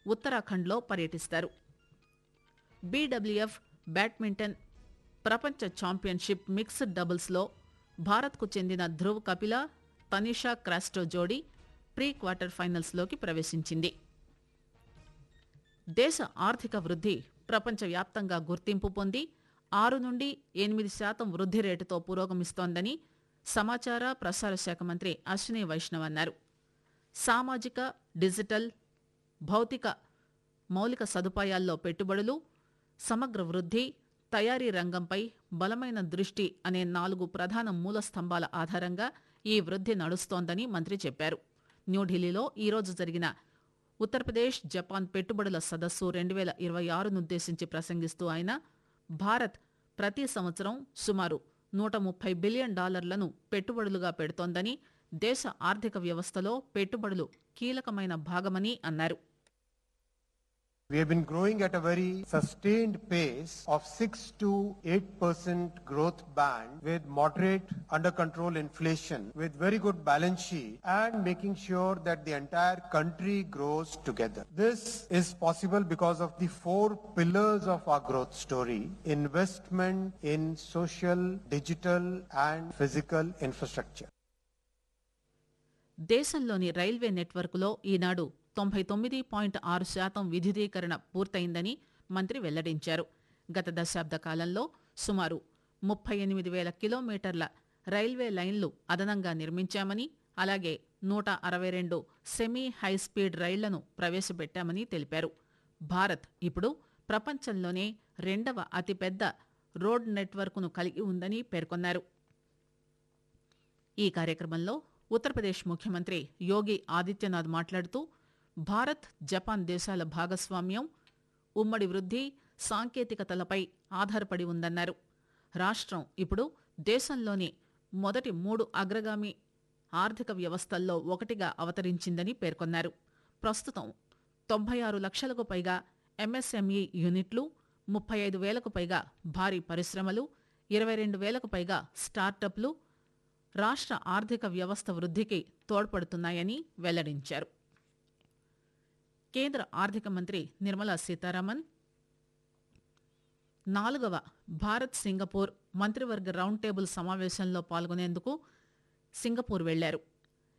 ఉత్తరాఖండ్లో పర్యటిస్తారు BWF badminton ప్రపంచ ఛాంపియన్షిప్ మిక్స్డ్ డబుల్స్లో భారత్కు చెందిన ధ్రువ్ కపిల తనిషా క్రాస్టో జోడీ ప్రీ క్వార్టర్ ఫైనల్స్లోకి ప్రవేశించింది దేశ ఆర్థిక వృద్ధి ప్రపంచవ్యాప్తంగా గుర్తింపు పొంది ఆరు నుండి ఎనిమిది శాతం వృద్ధి రేటుతో పురోగమిస్తోందని సమాచార ప్రసార శాఖ మంత్రి అశ్విని వైష్ణవ్ అన్నారు సామాజిక డిజిటల్ భౌతిక మౌలిక సదుపాయాల్లో పెట్టుబడులు సమగ్ర వృద్ధి తయారీ రంగంపై బలమైన దృష్టి అనే నాలుగు ప్రధాన మూల స్తంభాల ఆధారంగా ఈ వృద్ధి నడుస్తోందని మంత్రి చెప్పారు న్యూఢిల్లీలో ఈరోజు జరిగిన ఉత్తరప్రదేశ్ జపాన్ పెట్టుబడుల సదస్సు రెండు వేల ఇరవై ఆరునుద్దేశించి ప్రసంగిస్తూ ఆయన భారత్ ప్రతి సంవత్సరం సుమారు నూట ముప్పై బిలియన్ డాలర్లను పెట్టుబడులుగా పెడుతోందని దేశ ఆర్థిక వ్యవస్థలో పెట్టుబడులు కీలకమైన భాగమని అన్నారు We have been growing at a very sustained pace of 6 to 8% growth band with moderate under control inflation with very good balance sheet and making sure that the entire country grows together. This is possible because of the four pillars of our growth story. Investment in social, digital and physical infrastructure. దేశంలోని railway నెట్వర్క్లో ఈనాడు తొంభై తొమ్మిది point ఆరు శాతం విద్యుదీకరణ పూర్తయిందని మంత్రి వెల్లడించారు గత దశాబ్ద కాలంలో సుమారు ముప్పై ఎనిమిది వేల కిలోమీటర్ల రైల్వే లైన్లు అదనంగా నిర్మించామని అలాగే నూట అరవై రెండు సెమీ హైస్పీడ్ రైళ్లను ప్రవేశపెట్టామని తెలిపారు భారత్ ఇప్పుడు ప్రపంచంలోనే రెండవ అతిపెద్ద రోడ్ నెట్వర్క్ను కలిగి ఉందని పేర్కొన్నారు ఈ కార్యక్రమంలో ఉత్తరప్రదేశ్ ముఖ్యమంత్రి యోగి ఆదిత్యనాథ్ మాట్లాడుతూ భారత్ జపాన్ దేశాల భాగస్వామ్యం ఉమ్మడి వృద్ధి సాంకేతికతలపై ఆధారపడి ఉందన్నారు రాష్ట్రం ఇప్పుడు దేశంలోని మొదటి మూడు అగ్రగామి ఆర్థిక వ్యవస్థల్లో ఒకటిగా అవతరించిందని పేర్కొన్నారు ప్రస్తుతం తొంభై ఆరు లక్షలకు పైగా ఎంఎస్ఎంఈ యూనిట్లు ముప్పై ఐదు వేలకు పైగా భారీ పరిశ్రమలు ఇరవై రెండు వేలకు పైగా స్టార్టప్లు రాష్ట్ర ఆర్థిక వ్యవస్థ వృద్ధికి తోడ్పడుతున్నాయని వెల్లడించారు కేంద్ర ఆర్థిక మంత్రి నిర్మలా సీతారామన్ నాలుగవ భారత్ సింగపూర్ మంత్రివర్గ రౌండ్ టేబుల్ సమావేశంలో పాల్గొనేందుకు సింగపూర్ వెళ్లారు